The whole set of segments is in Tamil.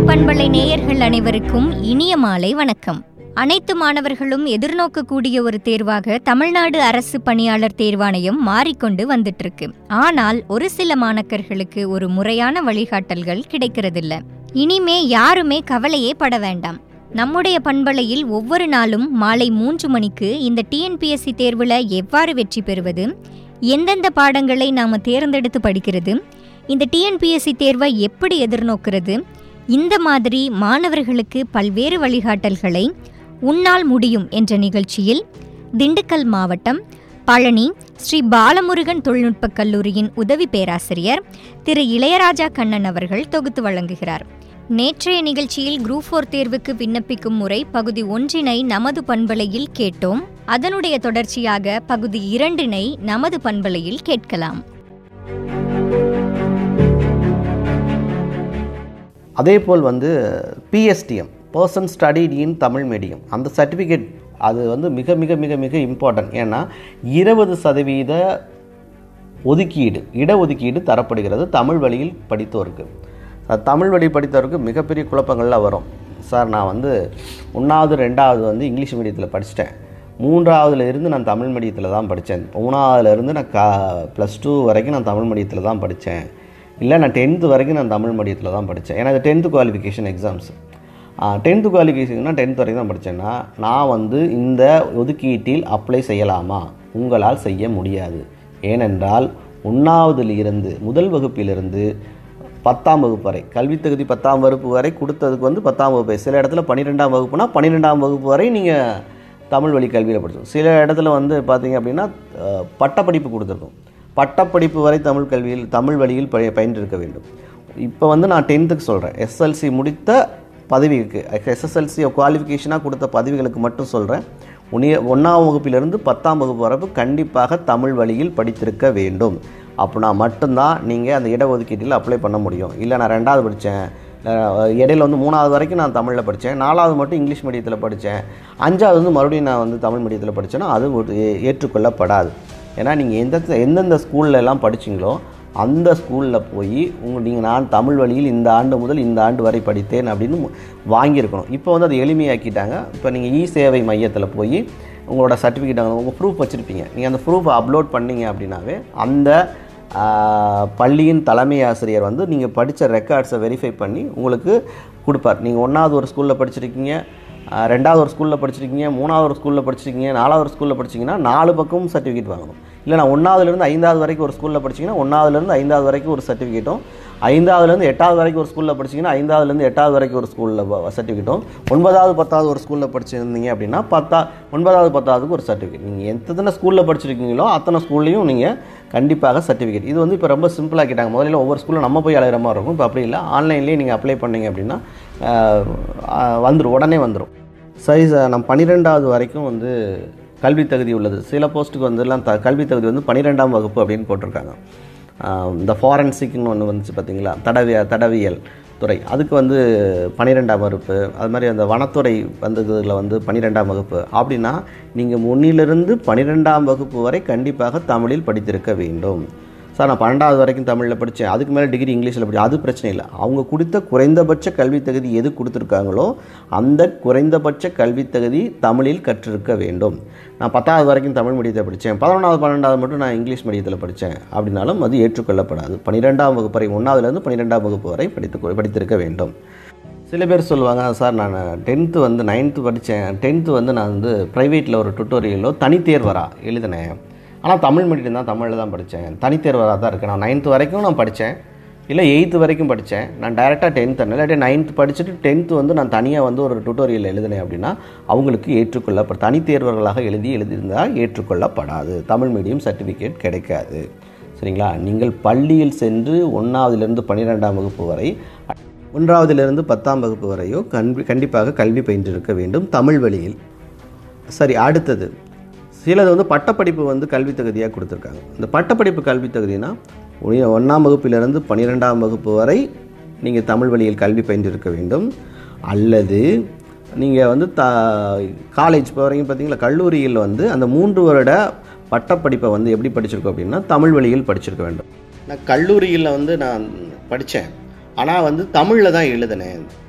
பண்பலை நேயர்கள் அனைவருக்கும் இனிய மாலை வணக்கம் அனைத்து மாணவர்களும் எதிர்நோக்கக்கூடிய ஒரு தேர்வாக தமிழ்நாடு அரசு பணியாளர் தேர்வாணையம் மாறிக்கொண்டு வந்துட்டு இருக்கு ஆனால் ஒரு சில மாணக்கர்களுக்கு ஒரு முறையான வழிகாட்டல்கள் கிடைக்கிறதில்ல இனிமே யாருமே கவலையே பட வேண்டாம் நம்முடைய பண்பலையில் ஒவ்வொரு நாளும் மாலை மூன்று மணிக்கு இந்த டிஎன்பிஎஸ்சி தேர்வுல எவ்வாறு வெற்றி பெறுவது எந்தெந்த பாடங்களை நாம தேர்ந்தெடுத்து படிக்கிறது இந்த டிஎன்பிஎஸ்சி தேர்வை எப்படி எதிர்நோக்கிறது இந்த மாதிரி மாணவர்களுக்கு பல்வேறு வழிகாட்டல்களை உன்னால் முடியும் என்ற நிகழ்ச்சியில் திண்டுக்கல் மாவட்டம் பழனி ஸ்ரீ பாலமுருகன் தொழில்நுட்பக் கல்லூரியின் உதவி பேராசிரியர் திரு இளையராஜா கண்ணன் அவர்கள் தொகுத்து வழங்குகிறார் நேற்றைய நிகழ்ச்சியில் குரூப் ஃபோர் தேர்வுக்கு விண்ணப்பிக்கும் முறை பகுதி ஒன்றினை நமது பண்பலையில் கேட்டோம் அதனுடைய தொடர்ச்சியாக பகுதி இரண்டினை நமது பண்பலையில் கேட்கலாம் அதே போல் வந்து P S T M person studied in Tamil medium அந்த சர்டிஃபிகேட் அது வந்து மிக மிக மிக மிக இம்பார்ட்டன்ட் ஏன்னா இருபது சதவீத ஒதுக்கீடு இடஒதுக்கீடு தரப்படுகிறது தமிழ் வழியில் படித்தோருக்கு அஹ் தமிழ் வழி படித்தவருக்கு மிகப்பெரிய குழப்பங்கள்லாம் வரும் சார் நான் வந்து ஒன்றாவது ரெண்டாவது வந்து இங்கிலீஷ் மீடியத்தில் படிச்சிட்டேன் மூன்றாவதுல இருந்து நான் தமிழ் மீடியத்தில் தான் படித்தேன் மூணாவதுல இருந்து நான் கா ப்ளஸ் டூ வரைக்கும் நான் தமிழ் மீடியத்தில் தான் படித்தேன் இல்லை நான் டென்த்து வரைக்கும் நான் தமிழ் மீடியத்தில் தான் படித்தேன் எனக்கு டென்த்து குவாலிஃபிகேஷன் எக்ஸாம்ஸ் டென்த்து குவாலிஃபிகேஷன்னா டென்த் வரைக்கும் தான் படித்தேன்னா நான் வந்து இந்த ஒதுக்கீட்டில் அப்ளை செய்யலாமா உங்களால் செய்ய முடியாது ஏனென்றால் ஒன்றாவதுல இருந்து முதல் வகுப்பிலிருந்து பத்தாம் வகுப்பு வரை கல்வித் தகுதி பத்தாம் வகுப்பு வரை கொடுத்ததுக்கு வந்து பத்தாம் வகுப்பு சில இடத்துல பன்னிரெண்டாம் வகுப்புனா பன்னிரெண்டாம் வகுப்பு வரை நீங்கள் தமிழ் வழி கல்வியில் படிச்சோம் சில இடத்துல வந்து பார்த்தீங்க அப்படின்னா அஹ், பட்டப்படிப்பு கொடுத்துருக்கோம் பட்டப்படிப்பு வரை தமிழ் கல்வியில் தமிழ் வழியில் பய பயின்றிருக்க வேண்டும் இப்போ வந்து நான் டென்த்துக்கு சொல்கிறேன் எஸ்எல்சி முடித்த பதவிக்கு எஸ்எஸ்எல்சி குவாலிஃபிகேஷனாக கொடுத்த பதவிகளுக்கு மட்டும் சொல்கிறேன் உனிய ஒன்றாம் வகுப்பிலிருந்து பத்தாம் வகுப்பு வரைக்கும் கண்டிப்பாக தமிழ் வழியில் படித்திருக்க வேண்டும் அப்படின்னா மட்டும்தான் நீங்கள் அந்த இடஒதுக்கீட்டில் அப்ளை பண்ண முடியும் இல்லை நான் ரெண்டாவது படித்தேன் இடையில வந்து மூணாவது வரைக்கும் நான் தமிழில் படித்தேன் நாலாவது மட்டும் இங்கிலீஷ் மீடியத்தில் படித்தேன் அஞ்சாவது வந்து மறுபடியும் நான் வந்து தமிழ் மீடியத்தில் படித்தேன்னா அது ஒரு ஏ- ஏற்றுக்கொள்ளப்படாது ஏன்னா நீங்கள் எந்த எந்தெந்த ஸ்கூல்ல எல்லாம் படிச்சீங்களோ அந்த ஸ்கூலில் போய் உங்கள் நீங்கள் நான் தமிழ் வழியில் இந்த ஆண்டு முதல் இந்த ஆண்டு வரை படித்தேன் அப்படின்னு மு- வாங்கியிருக்கணும் இப்போ வந்து அதை எளிமையாக்கிட்டாங்க இப்போ நீங்கள் இ சேவை மையத்தில் போய் உங்களோட சர்டிஃபிகேட் உங்கள் ப்ரூஃப் வச்சுருப்பீங்க நீங்கள் அந்த ப்ரூஃப் அப்லோட் பண்ணீங்க அப்படின்னாவே அந்த ஆஹ், பள்ளியின் தலைமை ஆசிரியர் வந்து நீங்கள் படித்த ரெக்கார்ட்ஸை வெரிஃபை பண்ணி உங்களுக்கு கொடுப்பார் நீங்கள் ஒன்றாவது ஒரு ஸ்கூலில் படிச்சிருக்கீங்க ஆஹ், ரெண்டாவது ஒரு ஸ்கூலில் படிச்சிருக்கீங்க மூணாவது ஒரு ஸ்கூலில் படிச்சிருக்கீங்க நாலாவது ஒரு ஸ்கூலில் படிச்சிங்கன்னா நாலு பக்கமும் சர்டிஃபிகேட் வாங்கணும் இல்லை நான் ஒன்றாவதுலேருந்து ஐந்தாவது வரைக்கும் ஒரு ஸ்கூலில் படிச்சிங்கன்னா ஒன்றாவதுலேருந்து ஐந்தாவது வரைக்கும் ஒரு சர்டிஃபிகேட்டும் ஐந்தாவதுலேருந்து எட்டாவது வரைக்கும் ஒரு ஸ்கூலில் படிச்சிங்கன்னா ஐந்தாவதுலேருந்து எட்டாவது வரைக்கும் ஒரு ஸ்கூலில் சர்டிஃபிகேட்டும் ஒன்பதாவது பத்தாவது ஒரு ஸ்கூலில் படிச்சிருந்தீங்க அப்படின்னா பத்தா ஒன்பதாவது பத்தாவதுக்கு ஒரு சர்டிஃபிகேட் நீங்கள் எத்தனை ஸ்கூலில் படிச்சிருக்கீங்களோ அத்தனை ஸ்கூல்லையும் நீங்கள் கண்டிப்பாக சர்டிஃபிகேட் இது வந்து இப்போ ரொம்ப சிம்பிளாக்கிட்டாங்க முதல்ல ஒவ்வொரு ஸ்கூலில் நம்ம போய் அலையிற மாதிரி இருக்கும் இப்போ அப்படி இல்லை ஆன்லைன்லேயே நீங்கள் அப்ளை பண்ணீங்க அப்படின்னா வந்துடும் உடனே வந்துடும் சரி சார் நான் பன்னிரெண்டாவது வரைக்கும் வந்து கல்வி தகுதி உள்ளது சில போஸ்ட்டுக்கு வந்து எல்லாம் த கல்வி தகுதி வந்து பன்னிரெண்டாம் வகுப்பு அப்படின்னு போட்டிருக்காங்க ஆஹ் இந்த ஃபாரன்சிக்னு ஒன்று வந்துச்சு பார்த்தீங்களா தடவிய தடவியல் துறை அதுக்கு வந்து பன்னிரெண்டாம் வகுப்பு அது மாதிரி அந்த வனத்துறை வந்ததுல வந்து பன்னிரெண்டாம் வகுப்பு அப்படின்னா நீங்கள் ஒன்றிலிருந்து பன்னிரெண்டாம் வகுப்பு வரை கண்டிப்பாக தமிழில் படித்திருக்க வேண்டும் சார் நான் பன்னெண்டாவது வரைக்கும் தமிழில் படித்தேன் அதுக்கு மேலே டிகிரி இங்கிலீஷில் படித்தேன் அது பிரச்சனை இல்லை அவங்க கொடுத்த குறைந்தபட்ச கல்வி தகுதி எது கொடுத்துருக்காங்களோ அந்த குறைந்தபட்ச கல்வி தகுதி தமிழில் கற்றிருக்க வேண்டும் நான் பத்தாவது வரைக்கும் தமிழ் மீடியத்தில் படித்தேன் பதினொன்றாவது பன்னெண்டாவது மட்டும் நான் இங்கிலீஷ் மீடியத்தில் படித்தேன் அப்படின்னாலும் அது ஏற்றுக்கொள்ளப்படாது பன்னிரெண்டாம் வகுப்பு வரை ஒன்றாவதுலேருந்து பன்னிரெண்டாம் வகுப்பு வரை படித்து படித்திருக்க வேண்டும் சில பேர் சொல்லுவாங்க சார் நான் டென்த்து வந்து நைன்த்து படித்தேன் டென்த்து வந்து நான் வந்து ப்ரைவேட்டில் ஒரு டுட்டோரியலோ தனித்தேர்வரா எழுதினேன் ஆனால் தமிழ் மீடியம் தான் தமிழில் தான் படித்தேன் தனித்தேர்வராக தான் இருக்கேன் நான் நைன்த்து வரைக்கும் நான் படித்தேன் இல்லை எயித்து வரைக்கும் படித்தேன் நான் டைரெக்டாக டென்த்து இல்லாட்டி நைன்த்து படிச்சுட்டு டென்த்து வந்து நான் தனியாக வந்து ஒரு டுட்டோரியல் எழுதினேன் அப்படின்னா அவங்களுக்கு ஏற்றுக்கொள்ளப்பட தனித்தேர்வர்களாக எழுதி எழுதியிருந்தால் ஏற்றுக்கொள்ளப்படாது தமிழ் மீடியம் சர்டிஃபிகேட் கிடைக்காது சரிங்களா நீங்கள் பள்ளியில் சென்று ஒன்றாவதுலேருந்து பன்னிரெண்டாம் வகுப்பு வரை ஒன்றாவதிலிருந்து பத்தாம் வகுப்பு வரையோ கல்வி கண்டிப்பாக கல்வி பயின்றிருக்க வேண்டும் தமிழ் வழியில் சரி அடுத்தது சிலது வந்து பட்டப்படிப்பு வந்து கல்வி தகுதியாக கொடுத்துருக்காங்க இந்த பட்டப்படிப்பு கல்வி தகுதினா ஒ- ஒண்ணாம் வகுப்பிலிருந்து பன்னிரெண்டாம் வகுப்பு வரை நீங்கள் தமிழ் வழியில் கல்வி பயின்றிருக்க வேண்டும் அல்லது நீங்கள் வந்து த காலேஜ் இப்போ வரைக்கும் பார்த்தீங்களா கல்லூரியில் வந்து அந்த மூன்று வருட பட்டப்படிப்பை வந்து எப்படி படிச்சிருக்கோம் அப்படின்னா தமிழ் வழியில் படிச்சிருக்க வேண்டும் நான் கல்லூரியில் வந்து நான் படித்தேன் ஆனால் வந்து தமிழில் தான் எழுதினேன்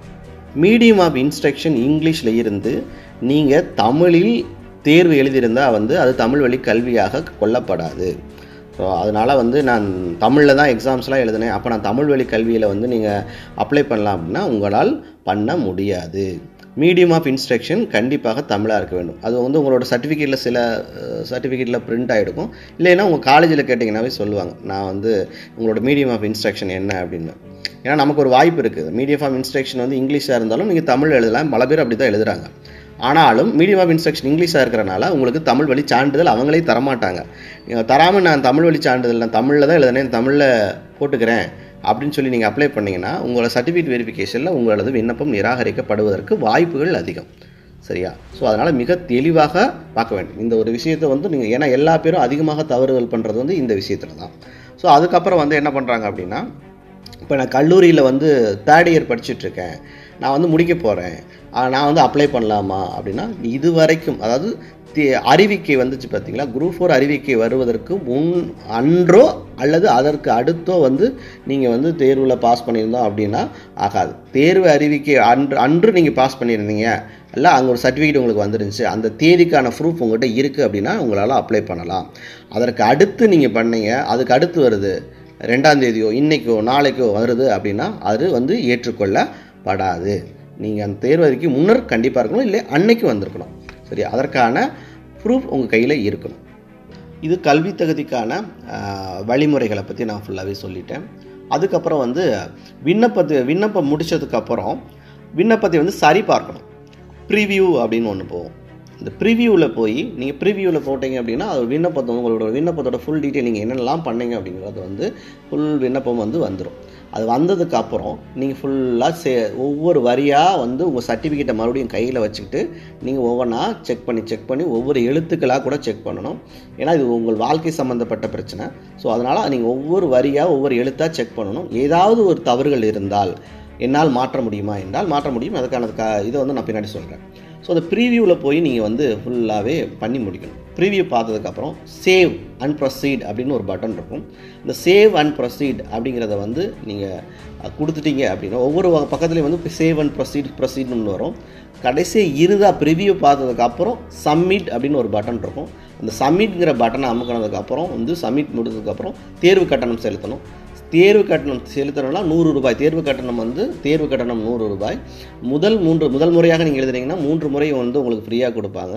மீடியம் ஆஃப் இன்ஸ்ட்ரக்ஷன் இங்கிலீஷில் இருந்து நீங்கள் தமிழில் தேர்வு எழுதியிருந்தால் வந்து அது தமிழ் வழி கல்வியாக கொல்லப்படாது ஸோ அதனால் வந்து நான் தமிழில் தான் எக்ஸாம்ஸ்லாம் எழுதினேன் அப்போ நான் தமிழ் வழி கல்வியில் வந்து நீங்கள் அப்ளை பண்ணலாம் அப்படின்னா உங்களால் பண்ண முடியாது மீடியம் ஆஃப் இன்ஸ்ட்ரக்ஷன் கண்டிப்பாக தமிழாக இருக்க வேண்டும் அது வந்து உங்களோட சர்டிஃபிகேட்டில் சில சர்டிஃபிகேட்டில் பிரிண்ட் ஆகிருக்கும் இல்லைன்னா உங்கள் காலேஜில் கேட்டிங்கன்னாவே சொல்லுவாங்க நான் வந்து உங்களோட மீடியம் ஆஃப் இன்ஸ்ட்ரக்ஷன் என்ன அப்படின்னு ஏன்னா நமக்கு ஒரு வாய்ப்பு இருக்குது மீடியம் ஆஃப் இன்ஸ்ட்ரக்ஷன் வந்து இங்கிலீஷாக இருந்தாலும் நீங்கள் தமிழ் எழுதலாம் பல பேர் அப்படி தான் எழுதுறாங்க ஆனாலும் மீடியம் ஆஃப் இன்ஸ்ட்ரக்ஷன் இங்கிலீஷாக இருக்கிறனால உங்களுக்கு தமிழ் வழி சான்றிதழ் அவங்களே தரமாட்டாங்க நீங்கள் தராமல் நான் தமிழ் வழி சான்றிதழ் நான் தமிழில் தான் எழுதுனேன் தமிழில் போட்டுக்கிறேன் அப்படின்னு சொல்லி நீங்கள் அப்ளை பண்ணீங்கன்னா உங்களோட சர்டிஃபிகேட் வெரிஃபிகேஷனில் உங்களது விண்ணப்பம் நிராகரிக்கப்படுவதற்கு வாய்ப்புகள் அதிகம் சரியா ஸோ அதனால் மிக தெளிவாக பார்க்க வேண்டும் இந்த ஒரு விஷயத்தை வந்து நீங்கள் ஏன்னா எல்லா பேரும் அதிகமாக தவறுகள் பண்ணுறது வந்து இந்த விஷயத்தில் தான் ஸோ அதுக்கப்புறம் வந்து என்ன பண்ணுறாங்க அப்படின்னா இப்போ நான் கல்லூரியில் வந்து தேர்ட் இயர் படிச்சுட்ருக்கேன் நான் வந்து முடிக்க போகிறேன் நான் வந்து அப்ளை பண்ணலாமா அப்படின்னா இது வரைக்கும் அதாவது தே- அறிவிக்கை வந்துச்சு பார்த்தீங்களா குரூப் ஃபோர் அறிவிக்கை வருவதற்கு முன் அன்றோ அல்லது அதற்கு அடுத்தோ வந்து நீங்கள் வந்து தேர்வில் பாஸ் பண்ணியிருந்தோம் அப்படின்னா ஆகாது தேர்வு அறிவிக்கை அன்று அன்று நீங்கள் பாஸ் பண்ணியிருந்தீங்க இல்லை அங்கே ஒரு சர்டிஃபிகேட் உங்களுக்கு வந்துருந்துச்சு அந்த தேதிக்கான ப்ரூஃப் உங்கள்கிட்ட இருக்குது அப்படின்னா உங்களால் அப்ளை பண்ணலாம் அதற்கு அடுத்து நீங்கள் பண்ணீங்க அதுக்கு அடுத்து வருது ரெண்டாம் தேதியோ இன்னைக்கோ நாளைக்கோ வருது அப்படின்னா அது வந்து ஏற்றுக்கொள்ளப்படாது நீங்கள் அந்த தேர்வு அறிக்கை முன்னர் கண்டிப்பாக இருக்கணும் இல்லை அன்னைக்கு வந்திருக்கணும் சரி அதற்கான ப்ரூஃப் உங்கள் கையில் இருக்கணும் இது கல்வி தகுதிக்கான ஆஹ், வழிமுறைகளை பற்றி நான் ஃபுல்லாகவே சொல்லிட்டேன் அதுக்கப்புறம் வந்து விண்ணப்பத்து விண்ணப்பம் முடிச்சதுக்கப்புறம் விண்ணப்பத்தை வந்து சரி பார்க்கணும் ப்ரிவ்யூ அப்படின்னு ஒன்று போகும் இந்த ப்ரிவியூவில் போய் நீங்கள் ப்ரிவியூவில் போட்டீங்க அப்படின்னா அது விண்ணப்பத்தை உங்களோட விண்ணப்பத்தோட ஃபுல் டீட்டெயில் நீங்கள் என்னெல்லாம் பண்ணீங்க அப்படிங்கிறது வந்து ஃபுல் விண்ணப்பம் வந்து வந்துடும் அது வந்ததுக்கு அப்புறம் நீங்கள் ஃபுல்லாக சே ஒவ்வொரு வரியாக வந்து உங்கள் சர்டிஃபிகேட்டை மறுபடியும் கையில் வச்சுக்கிட்டு நீங்கள் ஒவ்வொன்றா செக் பண்ணி செக் பண்ணி ஒவ்வொரு எழுத்துக்களாக கூட செக் பண்ணணும் ஏன்னா இது உங்கள் வாழ்க்கை சம்மந்தப்பட்ட பிரச்சனை ஸோ அதனால் நீங்கள் ஒவ்வொரு வரியாக ஒவ்வொரு எழுத்தாக செக் பண்ணணும் ஏதாவது ஒரு தவறுகள் இருந்தால் என்னால் மாற்ற முடியுமா என்றால் மாற்ற முடியும் அதுக்கான க இதை வந்து நான் பின்னாடி சொல்கிறேன் ஸோ அந்த ப்ரீவியூவில் போய் நீங்கள் வந்து ஃபுல்லாகவே பண்ணி முடிக்கணும் ப்ரீவியூ பார்த்ததுக்கப்புறம் சேவ் அண்ட் ப்ரொசீட் அப்படின்னு ஒரு பட்டன் இருக்கும் இந்த சேவ் அண்ட் ப்ரொசீட் அப்படிங்கிறத வந்து நீங்கள் கொடுத்துட்டீங்க அப்படின்னா ஒவ்வொரு வ- பக்கத்துலேயும் வந்து சேவ் அண்ட் ப்ரொசீட் ப்ரொசீட்னு வரும் கடைசி இறுதாக ப்ரிவியூ பார்த்ததுக்கப்புறம் சப்மிட் அப்படின்னு ஒரு பட்டன் இருக்கும் அந்த சப்மிட்ங்கிற பட்டனை அமுக்கினதுக்கப்புறம் வந்து சப்மிட் முடிஞ்சதுக்கப்புறம் தேர்வு கட்டணம் செலுத்தணும் தேர்வு கட்டணம் செலுத்தணும்னா நூறு ரூபாய் தேர்வு கட்டணம் வந்து தேர்வு கட்டணம் நூறு ரூபாய் முதல் மூன்று முதல் முறையாக நீங்கள் எழுதுனீங்கன்னா மூன்று முறை வந்து உங்களுக்கு ஃப்ரீயாக கொடுப்பாங்க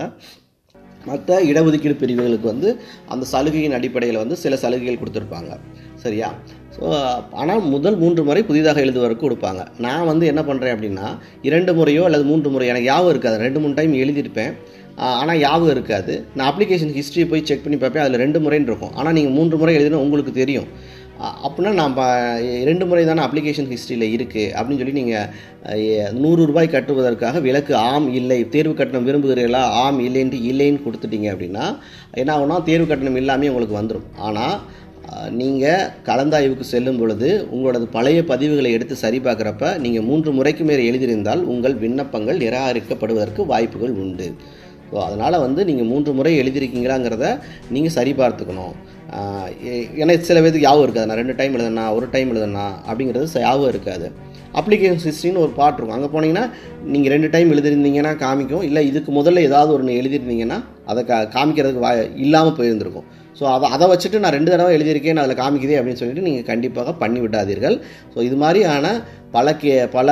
மற்ற இடஒதுக்கீடு பிரிவுகளுக்கு வந்து அந்த சலுகையின் அடிப்படையில் வந்து சில சலுகைகள் கொடுத்துருப்பாங்க சரியா ஸோ ஆனால் முதல் மூன்று முறை புதிதாக எழுதுவதற்கு கொடுப்பாங்க நான் வந்து என்ன பண்ணுறேன் அப்படின்னா இரண்டு முறையோ அல்லது மூன்று முறை எனக்கு ஞாபகம் இருக்காது ரெண்டு மூணு டைம் எழுதியிருப்பேன் ஆனால் ஞாபகம் இருக்காது நான் அப்ளிகேஷன் ஹிஸ்ட்ரி போய் செக் பண்ணி பார்ப்பேன் அதில் ரெண்டு முறைன்னு இருக்கும் ஆனால் நீங்கள் மூன்று முறை எழுதினா உங்களுக்கு தெரியும் அ- அப்படின்னா நான் ப- ரெண்டு முறை தானே அப்ளிகேஷன் ஹிஸ்ட்ரியில் இருக்குது அப்படின்னு சொல்லி நீங்கள் நூறு ரூபாய் கட்டுவதற்காக விலக்கு ஆம் இல்லை தேர்வு கட்டணம் விரும்புகிறீர்களா ஆம் இல்லைன்ட்டு இல்லைன்னு கொடுத்துட்டீங்க அப்படின்னா என்ன ஆகும்னா தேர்வு கட்டணம் இல்லாமல் உங்களுக்கு வந்துடும் ஆனால் நீங்கள் கலந்தாய்வுக்கு செல்லும் பொழுது உங்களோட பழைய பதிவுகளை எடுத்து சரி பார்க்குறப்ப நீங்கள் மூன்று முறைக்கு மேல் எழுதியிருந்தால் உங்கள் விண்ணப்பங்கள் நிராகரிக்கப்படுவதற்கு வாய்ப்புகள் உண்டு ஸோ அதனால் வந்து நீங்கள் மூன்று முறை எழுதியிருக்கீங்களாங்கிறத நீங்கள் சரி பார்த்துக்கணும் ஆஹ் எ- எனக்கு சில பேருக்கு ஞாபகம் இருக்காது நான் ரெண்டு டைம் எழுதுனா ஒரு டைம் எழுதுனா அப்படிங்கிறது ச- ஞாபகம் இருக்காது அப்ளிகேஷன் ஹிஸ்ட்ரின்னு ஒரு பாட்டு இருக்கும் அங்கே போனீங்கன்னா நீங்கள் ரெண்டு டைம் எழுதிருந்தீங்கன்னா காமிக்கும் இல்லை இதுக்கு முதல்ல ஏதாவது ஒன்று எழுதிருந்தீங்கன்னா அதை கா காமிக்கிறதுக்கு வா இல்லாமல் போயிருந்திருக்கும் ஸோ அதை அதை வச்சுட்டு நான் ரெண்டு தடவை எழுதியிருக்கேன் அதில் காமிக்குதே அப்படின்னு சொல்லிட்டு நீங்கள் கண்டிப்பாக பண்ணி விடாதீர்கள் ஸோ இது மாதிரியான பல கே பல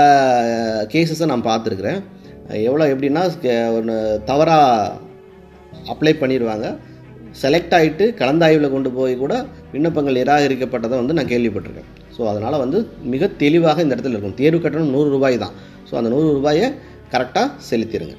கேசஸை நான் பார்த்துருக்குறேன் எவ்வளோ எப்படின்னா ஒன்று தவறாக அப்ளை பண்ணிடுவாங்க செலக்ட் ஆகிட்டு கலந்தாய்வில் கொண்டு போய் கூட விண்ணப்பங்கள் நிராகரிக்கப்பட்டதை வந்து நான் கேள்விப்பட்டிருக்கேன் ஸோ அதனால் வந்து மிக தெளிவாக இந்த இடத்துல இருக்கும் தேர்வு கட்டணம் நூறு ரூபாய் தான் ஸோ அந்த நூறு ரூபாயை கரெக்டாக செலுத்திடுங்க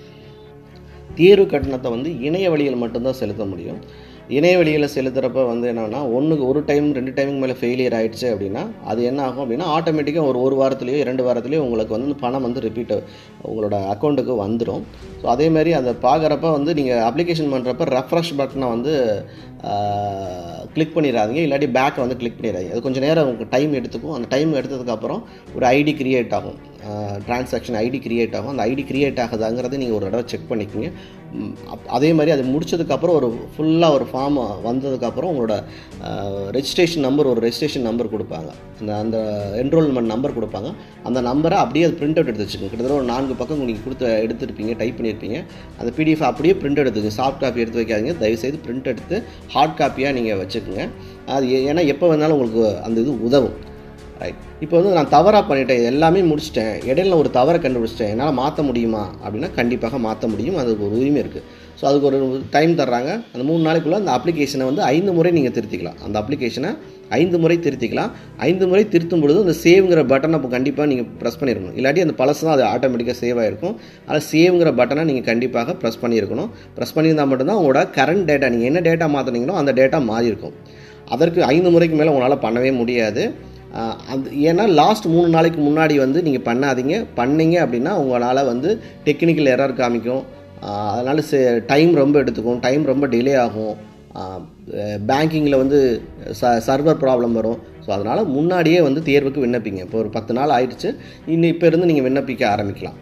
தேர்வு கட்டணத்தை வந்து இணைய வழியில் மட்டும்தான் செலுத்த முடியும் இணைய வழியில் செலுத்துகிறப்ப வந்து என்னென்னா ஒன்றுக்கு ஒரு டைம் ரெண்டு டைமுக்கு மேலே ஃபெயிலியர் ஆயிடுச்சு அப்படின்னா அது என்ன ஆகும் அப்படின்னா ஆட்டோமேட்டிக்காக ஒரு ஒரு வாரத்துலேயோ இரண்டு வாரத்துலேயோ உங்களுக்கு வந்து பணம் வந்து ரிப்பீட் உங்களோட அக்கௌண்ட்டுக்கு வந்துடும் ஸோ அதே மாதிரி அதை பார்க்குறப்ப வந்து நீங்கள் அப்ளிகேஷன் பண்ணுறப்ப ரெஃப்ரெஷ் பட்டனை வந்து கிளிக் பண்ணிடாதீங்க இல்லாட்டி பேக்கை வந்து கிளிக் பண்ணிடாதீங்க அது கொஞ்சம் நேரம் உங்களுக்கு டைம் எடுத்துக்கும் அந்த டைம் எடுத்ததுக்கப்புறம் ஒரு ஐடி கிரியேட் ஆகும் டிரான்சாக்ஷன் ஐடி கிரியேட் ஆகும் அந்த ஐடி கிரியேட் ஆகுதாங்கிறத நீங்கள் ஒரு தடவை செக் பண்ணிக்கோங்க ம், அப்- அதே மாதிரி அது முடிச்சதுக்கப்புறம் ஒரு ஃபுல்லாக ஒரு ஃபார்ம் வந்ததுக்கப்புறம் உங்களோட ரெஜிஸ்ட்ரேஷன் நம்பர் ஒரு ரெஜிஸ்ட்ரேஷன் நம்பர் கொடுப்பாங்க அந்த அந்த என்ரோல்மெண்ட் நம்பர் கொடுப்பாங்க அந்த நம்பரை அப்படியே அது பிரிண்ட் அவுட் எடுத்து வச்சுக்கோங்க கிட்டத்தட்ட ஒரு நான்கு பக்கம் நீங்கள் கொடுத்து எடுத்துருப்பீங்க டைப் பண்ணியிருப்பீங்க அந்த பிடிஎஃப் அப்படியே பிரிண்ட் எடுத்துங்க சாஃப்ட் காப்பி எடுத்து வைக்காதீங்க தயவுசெய்து பிரிண்ட் எடுத்து ஹார்ட் காப்பியாக நீங்கள் வச்சுக்கோங்க அது ஏ- ஏன்னா எப்போ வேணாலும் உங்களுக்கு அந்த இது உதவும் ரைட் இப்போ வந்து நான் தவறாக பண்ணிட்டேன் இது எல்லாமே முடிச்சிட்டேன் இடையில ஒரு தவறை கண்டுபிடிச்சிட்டேன் என்னால் மாற்ற முடியுமா அப்படின்னா கண்டிப்பாக மாற்ற முடியும் அதுக்கு ஒரு உரிமை இருக்குது ஸோ அதுக்கு ஒரு டைம் தர்றாங்க அந்த மூணு நாளைக்குள்ளே அந்த அப்ளிகேஷனை வந்து ஐந்து முறை நீங்கள் திருத்திக்கலாம் அந்த அப்ளிகேஷனை ஐந்து முறை திருத்திக்கலாம் ஐந்து முறை திருத்தும் பொழுது அந்த சேவ்ங்கிற பட்டனை இப்போ கண்டிப்பாக நீங்கள் ப்ரெஸ் பண்ணியிருக்கணும் இல்லாட்டி அந்த பழசு தான் அது ஆட்டோமேட்டிக்காக சேவ் ஆகிருக்கும் அதில் சேவ்ங்கிற பட்டனை நீங்கள் கண்டிப்பாக ப்ரெஸ் பண்ணியிருக்கணும் ப்ரெஸ் பண்ணியிருந்தால் மட்டும்தான் உங்களோட கரண்ட் டேட்டா நீங்கள் என்ன டேட்டா மாற்றினீங்களோ அந்த டேட்டா மாறி இருக்கும் அதற்கு ஐந்து முறைக்கு மேலே உங்களால் பண்ணவே முடியாது ஆஹ் அது ஏன்னா லாஸ்ட் மூணு நாளைக்கு முன்னாடி வந்து நீங்கள் பண்ணாதீங்க பண்ணீங்க அப்படின்னா உங்களால் வந்து டெக்னிக்கல் எரர் காமிக்கும் ஆஹ் அதனால டைம் ரொம்ப எடுத்துக்கும் டைம் ரொம்ப டிலே ஆகும் பேங்கிங்கில் வந்து ச சர்வர் ப்ராப்ளம் வரும் ஸோ அதனால் முன்னாடியே வந்து தேர்வுக்கு விண்ணப்பிங்க இப்போ ஒரு பத்து நாள் ஆயிடுச்சு இன்னும் இப்போ இருந்து நீங்கள் விண்ணப்பிக்க ஆரம்பிக்கலாம்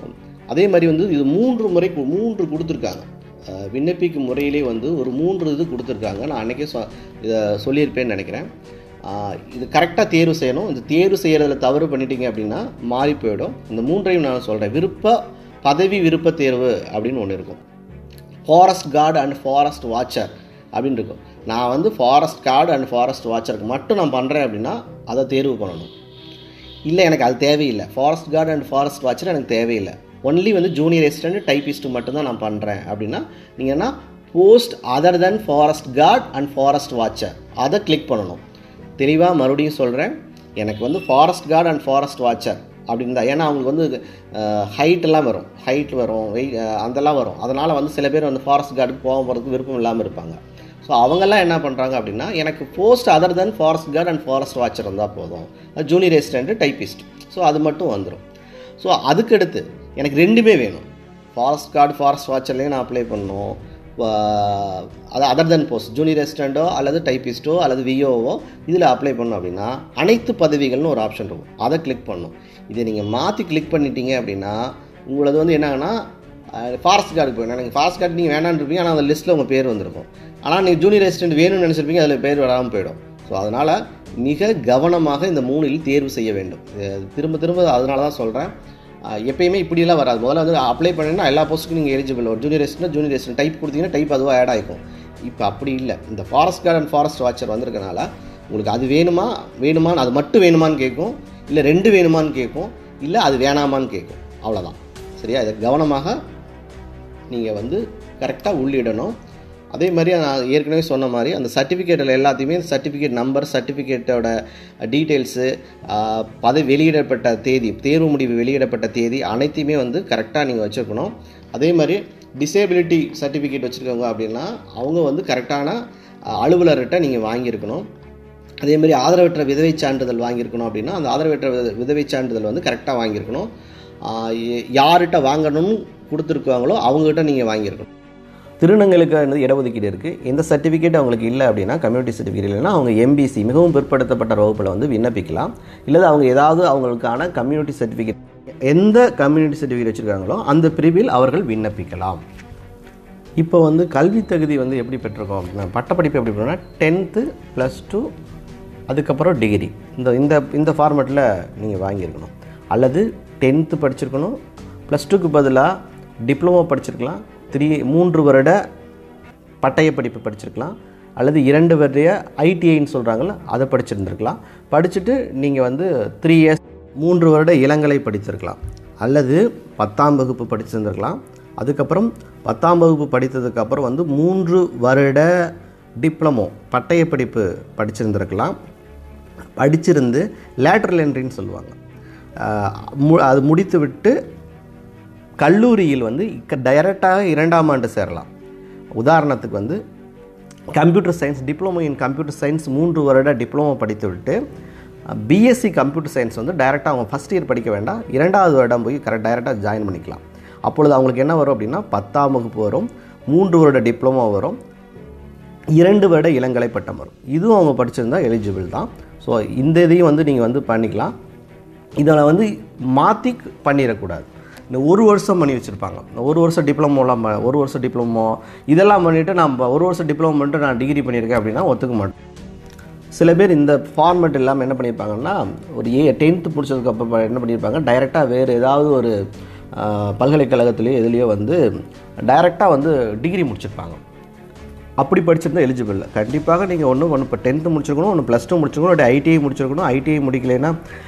அதே மாதிரி வந்து இது மூன்று முறை கு- மூன்று கொடுத்துருக்காங்க அஹ் விண்ணப்பிக்கும் முறையிலே வந்து ஒரு மூன்று இது கொடுத்துருக்காங்க நான் அன்றைக்கே சொ இதை சொல்லியிருப்பேன்னு நினைக்கிறேன் அஹ் இது கரெக்டாக தேர்வு செய்யணும் இந்த தேர்வு செய்கிறதுல தவறு பண்ணிட்டீங்க அப்படின்னா மாறி போயிடும் இந்த மூன்றையும் நான் சொல்கிறேன் விருப்ப பதவி விருப்ப தேர்வு அப்படின்னு ஒன்று இருக்கும் forest guard and forest watcher அப்படின்னு இருக்கும் நான் வந்து ஃபாரஸ்ட் கார்டு அண்ட் ஃபாரஸ்ட் வாட்சருக்கு மட்டும் நான் பண்ணுறேன் அப்படின்னா அதை தேர்வு பண்ணணும் இல்லை எனக்கு அது தேவையில்லை forest guard and forest watcher எனக்கு தேவையில்லை ஒன்லி வந்து ஜூனியர் அசிஸ்டன்ட் டைப்பிஸ்ட் மட்டும்தான் நான் பண்ணுறேன் அப்படின்னா நீங்கள் என்ன post other than forest guard and forest watcher அதை கிளிக் பண்ணணும் தெளிவாக மறுபடியும் சொல்கிறேன் எனக்கு வந்து forest guard and forest watcher அப்படின்னு தான் ஏன்னா அவங்களுக்கு வந்து ஹைட் எல்லாம் வரும் ஹைட் வரும் வெயிட் அதெல்லாம் வரும் அதனால் வந்து சில பேர் வந்து ஃபாரஸ்ட் கார்டுக்கு போக போகிறதுக்கு விருப்பம் இல்லாமல் இருப்பாங்க ஸோ அவங்கெல்லாம் என்ன பண்ணுறாங்க அப்படின்னா எனக்கு post other than forest guard and forest watcher இருந்தால் போதும் ஜூனியர் அசிஸ்டன்ட் டைப்பிஸ்ட் ஸோ அது மட்டும் வந்துடும் ஸோ அதுக்கடுத்து எனக்கு ரெண்டுமே வேணும் ஃபாரஸ்ட் கார்டு ஃபாரஸ்ட் வாட்சர்லேயும் நான் அப்ளை பண்ணணும் வா- அது அதர் தென் போஸ்ட் ஜூனியர் அசிஸ்டண்ட்டோ அல்லது டைப்பிஸ்ட்டோ அல்லது விஓவோ இதில் அப்ளை பண்ணோம் அப்படின்னா அனைத்து பதவிகள்னு ஒரு ஆப்ஷன் இருக்கும் அதை கிளிக் பண்ணணும் இதை நீங்கள் மாற்றி கிளிக் பண்ணிட்டீங்க அப்படின்னா உங்களது வந்து என்னன்னா ஃபாரஸ்ட் கார்டு போயிடும் எனக்கு ஃபாரஸ்ட் கார்டு நீங்கள் வேணான்னு இருப்பீங்க ஆனால் அந்த லிஸ்ட்டில் உங்கள் பேர் வந்திருக்கும் ஆனால் நீங்கள் ஜூனியர் அசிஸ்டன்ட் வேணும்னு நினச்சிருப்பீங்க அதில் பேர் வராமல் போயிடும் ஸோ அதனால் மிக கவனமாக இந்த மூணில் தேர்வு செய்ய வேண்டும் இது திரும்ப திரும்ப அதனால தான் சொல்கிறேன் எப்பயுமே இப்படியெல்லாம் வராது முதல்ல வந்து அப்ளை பண்ணினா எல்லா போஸ்ட்டுக்கும் நீங்கள் எலிஜிபிள் ஒரு junior assistant junior assistant type கொடுத்தீங்கன்னா டைப் அதுவாக ஆட் ஆகிக்கும் இப்போ அப்படி இல்லை இந்த forest guard and forest watcher வந்திருக்கனால உங்களுக்கு அது வேணுமா வேணுமான்னு அது மட்டும் வேணுமான்னு கேட்கும் இல்லை ரெண்டு வேணுமான்னு கேட்கும் இல்லை அது வேணாமான்னு கேட்கும் அவ்வளோதான் சரியா இதை கவனமாக நீங்கள் வந்து கரெக்டாக உள்ளிடணும் அதே மாதிரி நான் ஏற்கனவே சொன்ன மாதிரி அந்த சர்டிஃபிகேட்டில் எல்லாத்தையுமே சர்டிஃபிகேட் நம்பர் சர்டிஃபிகேட்டோட டீட்டெயில்ஸு பதவி வெளியிடப்பட்ட தேதி தேர்வு முடிவு வெளியிடப்பட்ட தேதி அனைத்தையுமே வந்து கரெக்டாக நீங்கள் வச்சுருக்கணும் அதே மாதிரி டிசேபிலிட்டி சர்டிஃபிகேட் வச்சுருக்கவங்க அப்படின்னா அவங்க வந்து கரெக்டான அஹ், அலுவலர்கிட்ட நீங்கள் வாங்கியிருக்கணும் அதே மாதிரி ஆதரவற்ற விதவை சான்றிதழ் வாங்கியிருக்கணும் அப்படின்னா அந்த ஆதரவற்ற வித- விதவை சான்றிதழ் வந்து கரெக்டாக வாங்கியிருக்கணும் ஆஹ் ய- யார்கிட்ட வாங்கணும்னு கொடுத்துருக்காங்களோ அவங்ககிட்ட நீங்கள் வாங்கியிருக்கணும் திருநங்களுக்கு வந்து இடஒதுக்கீடு இருக்குது எந்த சர்டிஃபிகேட் அவங்களுக்கு இல்லை அப்படின்னா கம்யூனிட்டி சர்டிஃபிகேட் இல்லைன்னா அவங்க எம்பிசி மிகவும் பிற்படுத்தப்பட்ட வகுப்பில் வந்து விண்ணப்பிக்கலாம் இல்லது அவங்க ஏதாவது அவங்களுக்கான கம்யூனிட்டி சர்டிஃபிகேட் எந்த கம்யூனிட்டி சர்டிஃபிகேட் வச்சுருக்காங்களோ அந்த பிரிவில் அவர்கள் விண்ணப்பிக்கலாம் இப்போ வந்து கல்வி தகுதி வந்து எப்படி பெற்றிருக்கோம் அப்படின்னா பட்டப்படிப்பு எப்படி பண்ணோம்னா டென்த்து ப்ளஸ் டூ அதுக்கப்புறம் டிகிரி இந்த இந்த இந்த ஃபார்மேட்டில் நீங்கள் வாங்கியிருக்கணும் அல்லது டென்த்து படிச்சிருக்கணும் ப்ளஸ் டூக்கு பதிலாக டிப்ளமோ படிச்சிருக்கலாம் த்ரீ மூன்று வருட பட்டய படிப்பு படிச்சிருக்கலாம் அல்லது இரண்டு வருட ஐடிஐன்னு சொல்கிறாங்கல்ல அதை படிச்சிருந்துருக்கலாம் படிச்சுட்டு நீங்கள் வந்து த்ரீ இயர்ஸ் மூன்று வருட இளங்கலை படித்திருக்கலாம் அல்லது பத்தாம் வகுப்பு படிச்சிருந்துருக்கலாம் அதுக்கப்புறம் பத்தாம் வகுப்பு படித்ததுக்கப்புறம் வந்து மூன்று வருட டிப்ளமோ பட்டய படிப்பு படிச்சிருந்திருக்கலாம் படிச்சிருந்து லேட்ரல் என்ட்ரின்னு சொல்லுவாங்க ஆஹ் மு- அது முடித்து விட்டு கல்லூரியில் வந்து டைரெக்டாக இரண்டாம் ஆண்டு சேரலாம் உதாரணத்துக்கு வந்து computer science diploma in computer science மூன்று வருட டிப்ளமோ படித்துவிட்டு பிஎஸ்சி கம்ப்யூட்டர் சயின்ஸ் வந்து டைரெக்டாக அவங்க ஃபஸ்ட் இயர் படிக்க வேண்டாம் இரண்டாவது வருடம் போய் கரெக்ட் டைரெக்டாக ஜாயின் பண்ணிக்கலாம் அப்பொழுது அவங்களுக்கு என்ன வரும் அப்படின்னா பத்தாம் வகுப்பு வரும் மூன்று வருட டிப்ளமோ வரும் இரண்டு வருட இளங்கலை பட்டம் வரும் இதுவும் அவங்க படிச்சிருந்தா எலிஜிபிள் தான் ஸோ இந்த இதையும் வந்து நீங்கள் வந்து பண்ணிக்கலாம் இதில் வந்து மாற்றி பண்ணிடக்கூடாது இந்த ஒரு வருஷம் பண்ணி வச்சுருப்பாங்க இந்த ஒரு வருஷம் டிப்ளமோலாம் ப- ஒரு வருஷம் டிப்ளமோ இதெல்லாம் பண்ணிவிட்டு நான் ப- ஒரு வருஷம் டிப்ளமோ பண்ணிட்டு நான் டிகிரி பண்ணியிருக்கேன் அப்படின்னா ஒத்துக்க மாட்டேன் சில பேர் இந்த ஃபார்மெட் இல்லாமல் என்ன பண்ணியிருப்பாங்கன்னா ஒரு ஏ டென்த்து முடிச்சதுக்கப்புறம் என்ன பண்ணியிருப்பாங்க டைரெக்டாக வேறு ஏதாவது ஒரு ஆஹ், பல்கலைக்கழகத்துலேயோ எதுலேயோ வந்து டைரெக்டாக வந்து டிகிரி முடிச்சிருப்பாங்க அப்படி படிச்சிருந்தா எலிஜிபிள் இல்லை கண்டிப்பாக நீங்கள் ஒன்று ஒன்று இப்போ டென்த்து முடிச்சிருக்கணும் ஒன்று ப்ளஸ் டூ முடிச்சிருக்கணும் ஒரு ஐடிஐ முடிச்சிருக்கணும் ஐடிஐ முடிக்கலைன்னா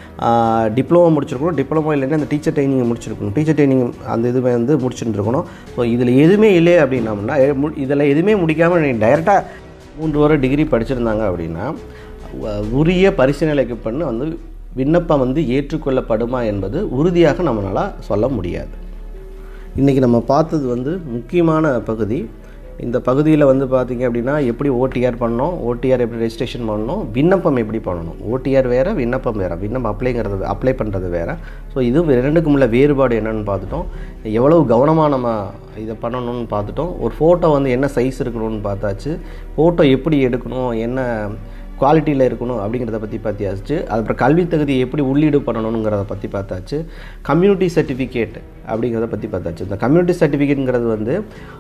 டிப்ளமோ முடிச்சிருக்கணும் டிப்ளமோ இல்லைன்னா அந்த டீச்சர் ட்ரைனிங் முடிச்சிருக்கணும் டீச்சர் ட்ரைனிங் அந்த இதுவே வந்து முடிச்சுருக்கணும் ஸோ இதில் எதுவுமே இல்லை அப்படின்னம்னா எ- மு- இதில் எதுவுமே முடிக்காமல் நீங்கள் டைரெக்டாக மூன்று வரை டிகிரி படிச்சிருந்தாங்க அப்படின்னா வ- உரிய பரிசீலனைக்கு பண்ணு வந்து விண்ணப்பம் வந்து ஏற்றுக்கொள்ளப்படுமா என்பது உறுதியாக நம்மளால் சொல்ல முடியாது இன்றைக்கி நம்ம பார்த்தது வந்து முக்கியமான பகுதி இந்த பகுதியில் வந்து பார்த்தீங்க அப்படின்னா எப்படி ஓடிஆர் பண்ணணும் ஓடிஆர் எப்படி ரெஜிஸ்ட்ரேஷன் பண்ணணும் விண்ணப்பம் எப்படி பண்ணணும் ஓடிஆர் வேறு விண்ணப்பம் வேறு விண்ணப்பம் அப்ளைங்கிறது அப்ளை பண்ணுறது வேறு ஸோ இது ரெண்டுக்கும் உள்ள வேறுபாடு என்னன்னு பார்த்துட்டோம் எவ்வளவு கவனமாக நம்ம இதை பண்ணணும்னு பார்த்துட்டோம் ஒரு ஃபோட்டோ வந்து என்ன சைஸ் இருக்கணும்னு பார்த்தாச்சு ஃபோட்டோ எப்படி எடுக்கணும் என்ன குவாலிட்டியில் இருக்கணும் அப்படிங்கிறத பற்றி பார்த்தியாச்சு அதுக்கப்புறம் கல்வி தகுதியை எப்படி உள்ளீடு பண்ணணுங்கிறத பற்றி பார்த்தாச்சு கம்யூனிட்டி சர்டிஃபிகேட் அப்படிங்கிறத பற்றி பார்த்தாச்சு இந்த கம்யூனிட்டி சர்டிஃபிகேட்டுங்கிறது வந்து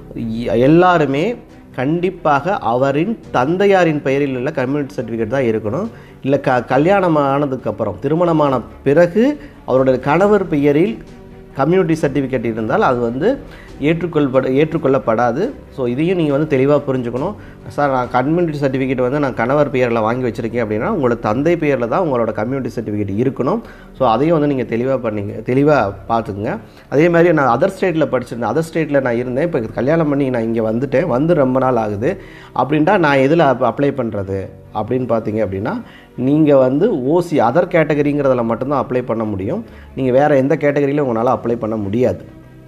எ- எல்லாருமே கண்டிப்பாக அவரின் தந்தையாரின் பெயரில் உள்ள கம்யூனிட்டி சர்டிஃபிகேட் தான் இருக்கணும் இல்லை க கல்யாணம் ஆனதுக்கப்புறம் திருமணமான பிறகு அவருடைய கணவர் பெயரில் கம்யூனிட்டி சர்டிஃபிகேட் இருந்தால் அது வந்து ஏற்றுக்கொள்ளப்பட ஏற்றுக்கொள்ளப்படாது ஸோ இதையும் நீங்கள் வந்து தெளிவாக புரிஞ்சுக்கணும் சார் நான் கம்யூனிட்டி சர்டிஃபிகேட் வந்து நான் கணவர் பெயரில் வாங்கி வச்சுருக்கேன் அப்படின்னா உங்களோட தந்தை பெயரில் தான் உங்களோட கம்யூனிட்டி சர்டிஃபிகேட் இருக்கணும் ஸோ அதையும் வந்து நீங்கள் தெளிவாக பண்ணீங்க தெளிவாக பார்த்துக்குங்க அதே மாதிரி நான் அதர் ஸ்டேட்டில் படிச்சிருந்தேன் அதர் ஸ்டேட்டில் நான் இருந்தேன் இப்போ கல்யாணம் பண்ணி நான் இங்கே வந்துட்டேன் வந்து ரொம்ப நாள் ஆகுது அப்படின்ட்டா நான் எதில் அப்ளை பண்ணுறது அப்படின்னு பார்த்தீங்க அப்படின்னா நீங்கள் வந்து ஓசி அதர் கேட்டகரிங்கிறதுல மட்டும்தான் அப்ளை பண்ண முடியும் நீங்கள் வேறு எந்த கேட்டகரியிலும் உங்களால் அப்ளை பண்ண முடியாது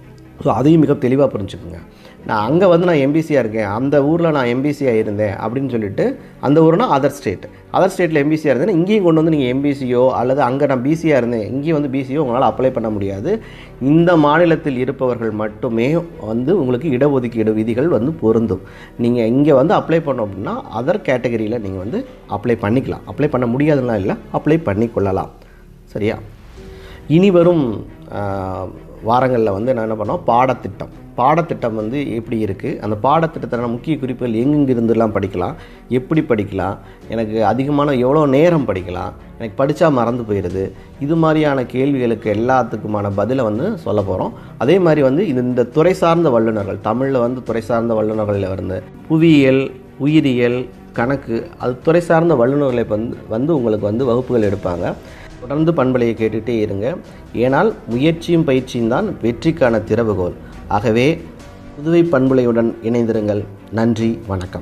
ஸோ அதையும் மிக தெளிவாக புரிஞ்சுக்குங்க நான் அங்கே வந்து நான் எம்பிசியாக இருக்கேன் அந்த ஊரில் நான் எம்பிசியாக இருந்தேன் அப்படின்னு சொல்லிட்டு அந்த ஊர்னா அதர் ஸ்டேட் அதர் ஸ்டேட்டில் எம்பிசியாக இருந்தேன் இங்கேயும் கொண்டு வந்து நீங்கள் எம்பிசியோ அல்லது அங்கே நான் பிசியாக இருந்தேன் இங்கேயும் வந்து பிசியோ உங்களால் அப்ளை பண்ண முடியாது இந்த மாநிலத்தில் இருப்பவர்கள் மட்டுமே வந்து உங்களுக்கு இடஒதுக்கீடு விதிகள் வந்து பொருந்தும் நீங்கள் இங்கே வந்து அப்ளை பண்ணோம் அப்படின்னா அதர் கேட்டகரியில் நீங்கள் வந்து அப்ளை பண்ணிக்கலாம் அப்ளை பண்ண முடியாதுலாம் இல்லை அப்ளை பண்ணிக்கொள்ளலாம் சரியா இனி வரும் வாரங்களில் வந்து நான் என்ன பண்ணோம் பாடத்திட்டம் பாடத்திட்டம் வந்து எப்படி இருக்குது அந்த பாடத்திட்டத்தில் முக்கிய குறிப்புகள் எங்கெங்கிருந்துலாம் படிக்கலாம் எப்படி படிக்கலாம் எனக்கு அதிகமான எவ்வளோ நேரம் படிக்கலாம் எனக்கு படித்தா மறந்து போயிடுது இது மாதிரியான கேள்விகளுக்கு எல்லாத்துக்குமான பதிலை வந்து சொல்ல போகிறோம் அதே மாதிரி வந்து இது இந்த துறை சார்ந்த வல்லுநர்கள் தமிழில் வந்து துறை சார்ந்த வல்லுநர்களில் வந்து புவியியல் உயிரியல் கணக்கு அது துறை சார்ந்த வல்லுநர்களை வந்து வந்து உங்களுக்கு வந்து வகுப்புகள் எடுப்பாங்க தொடர்ந்து பண்பலையை கேட்டுகிட்டே இருங்க ஏனால் முயற்சியும் பயிற்சியும் தான் வெற்றிக்கான திறவுகோல் ஆகவே புதுவை பண்புலையுடன் இணைந்திருங்கள் நன்றி வணக்கம்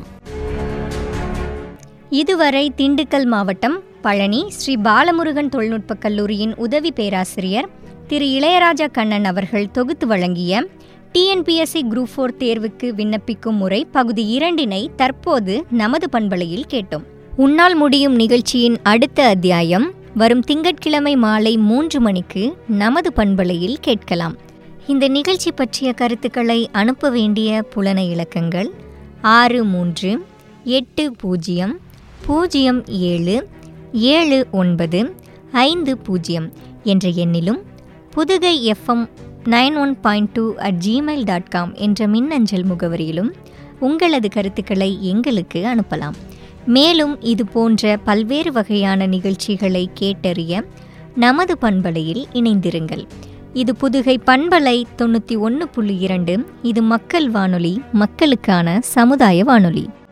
இதுவரை திண்டுக்கல் மாவட்டம் பழனி ஸ்ரீ பாலமுருகன் தொழில்நுட்பக் கல்லூரியின் உதவி பேராசிரியர் திரு இளையராஜா கண்ணன் அவர்கள் தொகுத்து வழங்கிய டிஎன்பிஎஸ்சி குரூப் ஃபோர் தேர்வுக்கு விண்ணப்பிக்கும் முறை பகுதி இரண்டினை தற்போது நமது பண்பலையில் கேட்டோம் உன்னால் முடியும் நிகழ்ச்சியின் அடுத்த அத்தியாயம் வரும் திங்கட்கிழமை மாலை மூன்று மணிக்கு நமது பண்பலையில் கேட்கலாம் இந்த நிகழ்ச்சி பற்றிய கருத்துக்களை அனுப்ப வேண்டிய புலன இலக்கங்கள் ஆறு மூன்று எட்டு பூஜ்ஜியம் பூஜ்ஜியம் ஏழு ஏழு ஒன்பது ஐந்து பூஜ்ஜியம் என்ற எண்ணிலும் Pudugai FM nine one point two at Gmail dot com என்ற மின்னஞ்சல் முகவரியிலும் உங்களது கருத்துக்களை எங்களுக்கு அனுப்பலாம் மேலும் இது போன்ற பல்வேறு வகையான நிகழ்ச்சிகளை கேட்டறிய நமது பண்பலையில் இணைந்திருங்கள் இது புதுகை பண்பலை தொண்ணூற்றி ஒன்று புள்ளி இரண்டு இது மக்கள் வானொலி மக்களுக்கான சமுதாய வானொலி